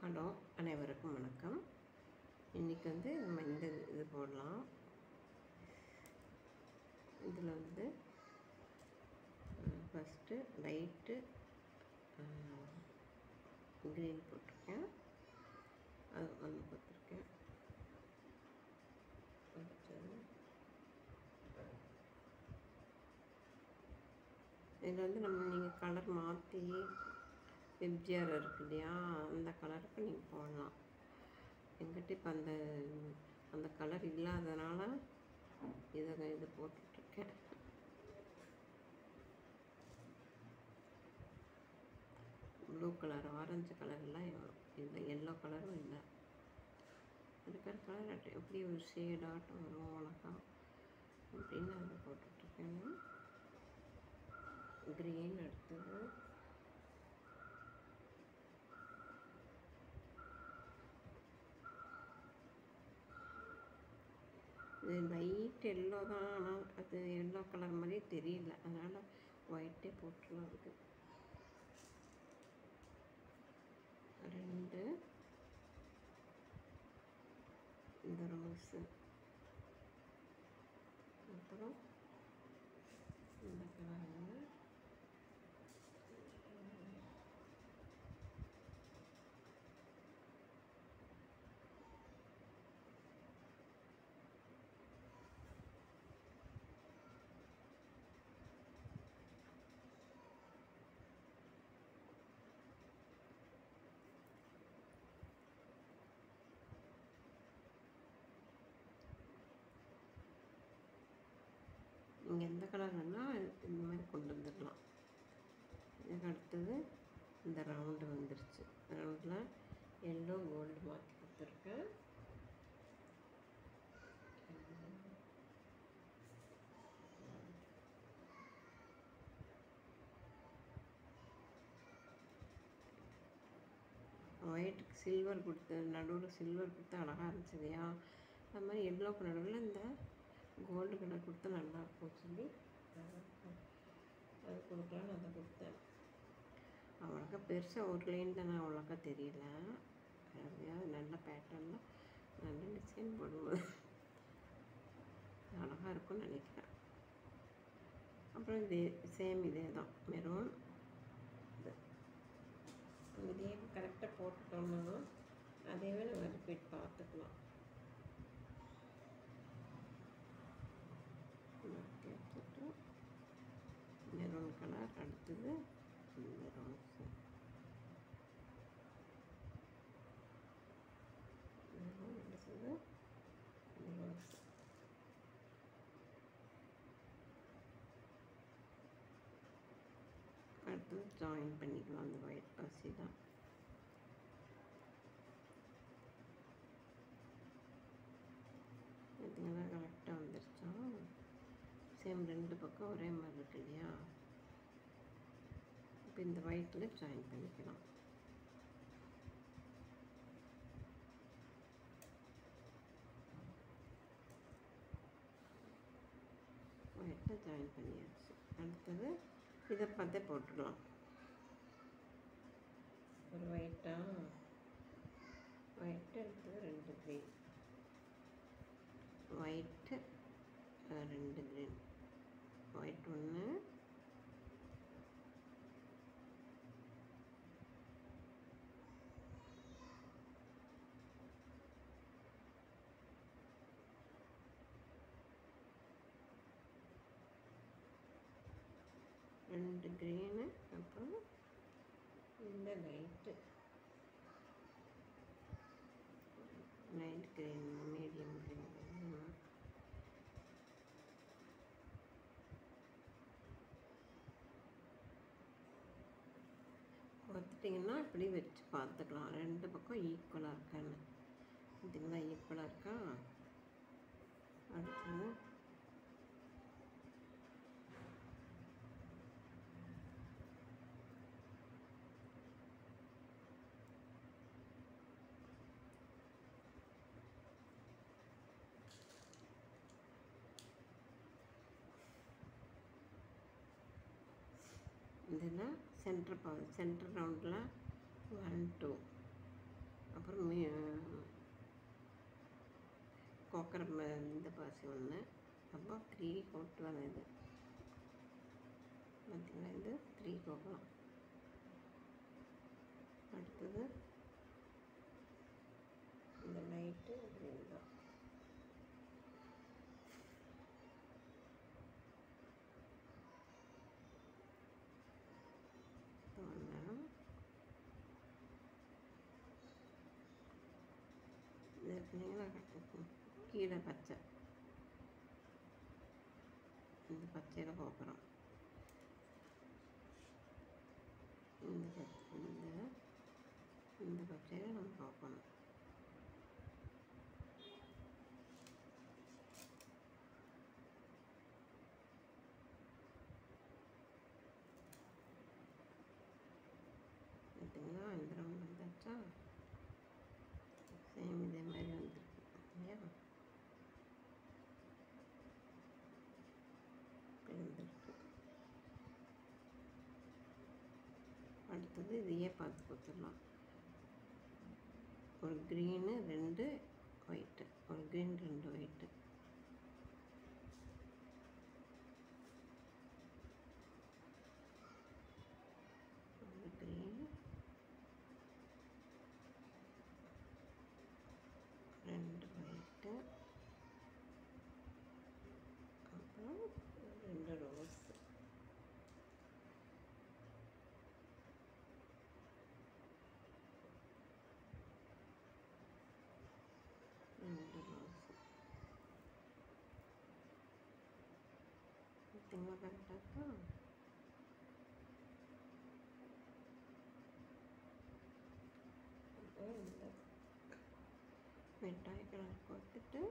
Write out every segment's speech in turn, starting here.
hello அனைவருக்கும் வணக்கம் இன்றைக்கி வந்து நம்ம இந்த இது போடலாம் இதில் வந்து ஃபஸ்ட்டு லைட்டு க்ரீன் போட்டிருக்கேன் அது ஒன்று போட்டிருக்கேன் அடுத்தது இதில் வந்து நம்ம நீங்கள் கலர் மாற்றி வெப்ஜிஆர் இருக்கு இல்லையா அந்த கலருக்கு நீங்கள் போடலாம் எங்கிட்ட இப்போ அந்த அந்த கலர் இல்லாதனால இதை இது போட்டுட்ருக்கேன் ப்ளூ கலர் ஆரஞ்சு கலர்லாம் இல்லை எல்லோ கலரும் இல்லை இருக்கிற கலர் எப்படி ஒரு ஷேடாட்டம் வரும் அழகா அப்படின்னு அதை போட்டுட்ருக்கேன் க்ரீன் அடுத்தது இது லைட் எல்லோ தான் ஆனால் அது எல்லோ கலர் மாதிரியே தெரியல அதனால் ஒயிட்டே போட்டுருலாம் அதுக்கு ரெண்டு இந்த ரோஸு அப்புறம் இந்த கலர் நீங்கள் எந்த கலர் வேணால் இந்த மாதிரி கொண்டு வந்துடலாம் இதுக்கு அடுத்தது இந்த ரவுண்டு வந்துருச்சு ரவுண்டில் எல்லோ கோல்டு மாற்றி கொடுத்துருக்கேன் ஒயிட்டுக்கு சில்வர் கொடுத்து நடுவில் சில்வர் கொடுத்து அழகாக இருந்துச்சு இல்லையா அது மாதிரி எல்லோக்கு நடுவில் இந்த கோல்டு கலர் கொடுத்தா நல்லா இருக்கும் சொல்லி அது கொடுக்கலான்னு அதை கொடுத்தேன் அவ்வளோக்கா பெருசாக ஒரு லைன் தானே அவ்வளோக்கா தெரியல அது நல்ல பேட்டர்னில் நல்ல டிசைன் போடும்போது அழகாக இருக்கும்னு நினைக்கிறேன் அப்புறம் இதே சேம் இதே தான் மெரூன் இது இதே கரெக்டாக போட்டுட்டோம்னா அதையவே நம்ம ரிப்பீட் பார்த்துக்கலாம் எடுத்துட்டு மெரூன் கலர் அடுத்தது மெரூன்ஸு மெரூன் அடுத்தது ரோஸ் அடுத்தது ஜாயின் பண்ணிக்கலாம் அந்த ஒயிட் பசி தான் பார்த்தீங்கன்னா கரெக்டாக வந்துருச்சா சேம் ரெண்டு பக்கம் ஒரே மாதிரி இருக்கு இல்லையா இப்போ இந்த ஒயிட்டில் ஜாயின் பண்ணிக்கலாம் ஒயிட்டில் ஜாயின் பண்ணியாச்சு அடுத்தது இதை பார்த்தே போட்டுடலாம் ஒரு ஒயிட்டாக ஒயிட்டு அடுத்தது ரெண்டு க்ரீன் ஒயிட்டு ரெண்டு க்ரீன் ஒயிட் ஒன்று ரெண்டு க்ரீனு அப்புறம் இந்த light light green medium green பார்த்துட்டிங்கன்னா இப்படி வச்சு பார்த்துக்கலாம் ரெண்டு பக்கம் ஈக்குவலாக இருக்கான்னு பார்த்தீங்களா ஈக்குவலாக இருக்கா அடுத்தது இதில் சென்டர் பா சென்டர் ரவுண்டில் ஒன் டூ கோக்கர் இந்த பாசி ஒன்று அப்போ த்ரீ கோட் தான் இது பார்த்தீங்களா இது த்ரீ கோக்கலாம் அடுத்தது இந்த லைட்டு க்ரீன் தான் ஒன்று இது இருக்குங்களா கீழே பச்சை இந்த பச்சையில் போக்குறோம் இந்த பச்சை இந்த இந்த பச்சையில் நம்ம போக்கணும் பார்த்தீங்களா இந்த ரவுண்ட் வந்தாச்சா சேம் இதே மாதிரி வந்துருக்கு இல்லையா வந்துருக்கு அடுத்தது இதையே பார்த்து கொடுத்துடலாம் ஒரு க்ரீனு ரெண்டு ஒயிட்டு ஒரு க்ரீன் ரெண்டு ஒயிட்டு ஒரு க்ரீன் ரெண்டு ஒயிட்டு அப்புறம் ரெண்டு ரோஸ் ரெண்டு ரோஸ் பார்த்தீங்களா கரெக்டாக இருக்கா இப்போ இந்த மிட்டாய் கலர் கொடுத்துட்டு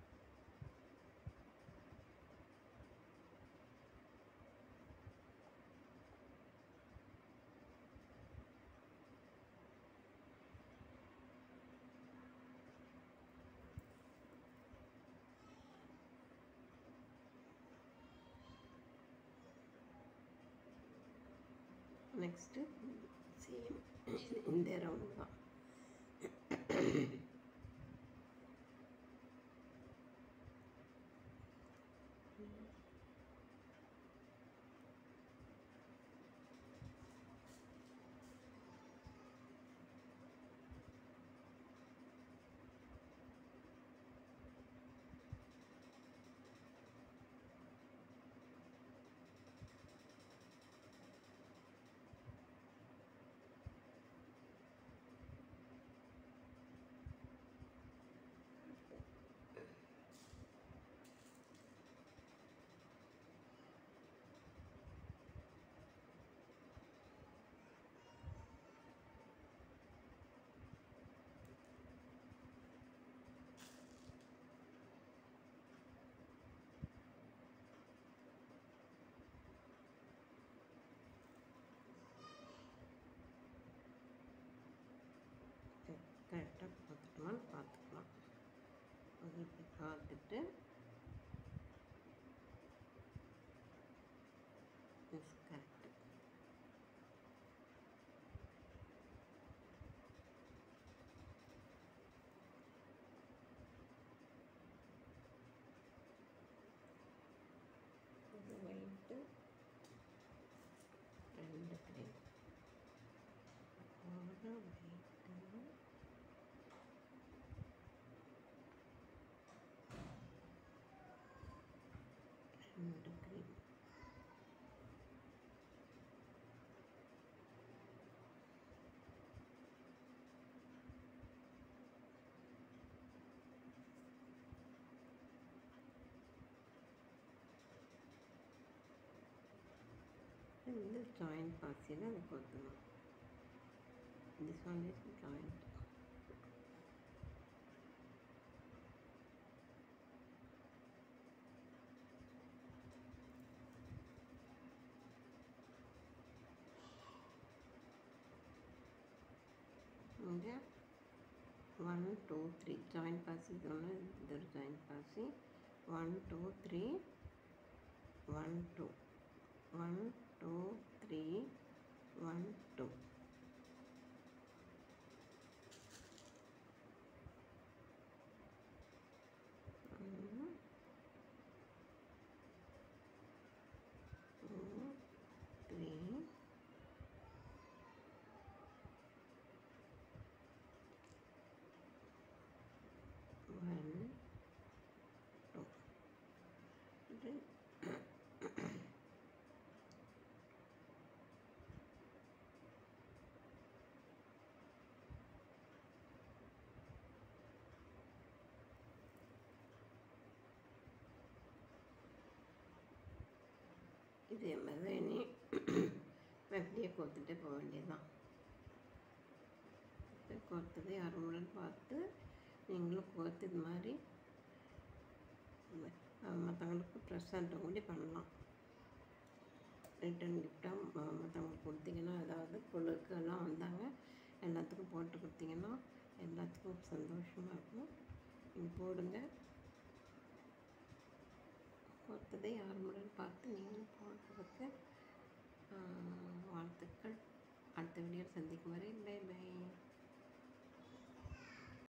நெக்ஸ்ட்டு சேம் இந்த ரவுண்ட் தான் கரெக்டாக பார்த்துக்கலாம்னு பார்த்துக்கலாம் அது இப்படி பார்த்துட்டு எஸ் கரெக்டு இது ஒயிட்டு ரெண்டு க்ரீன் ஒரு ஒயிட்டு ரெண்டு க்ரீன் இந்த ஜாயிண்ட் பாசியில் அதை கொத்தணும் திஸ் ஒன் இஸ் ஜாயிண்ட் இங்கே ஒன் டூ த்ரீ ஜாயிண்ட் பாசி இது ஒன்று இது ஒரு ஜாயிண்ட் பாசி one two three one two one two three one two இதே மாதிரி நீ அப்படியே கோத்துட்டே போக வேண்டியதுதான் கோர்த்தது அரைமுடன் பார்த்து நீங்களும் கோர்த்து இது மாதிரி மற்றவங்களுக்கு ப்ரெசண்ட்டை கூட பண்ணலாம் ரிட்டன் கிஃப்டாக மற்றவங்களுக்கு கொடுத்தீங்கன்னா ஏதாவது பொருளுக்கு எல்லாம் வந்தாங்க எல்லாத்துக்கும் போட்டு கொடுத்தீங்கன்னா எல்லாத்துக்கும் சந்தோஷமாக இருக்கும் நீங்கள் போடுங்க பொறுத்ததை யார் முறைன்னு பார்த்து நீங்களும் போடுறதுக்கு வாழ்த்துக்கள்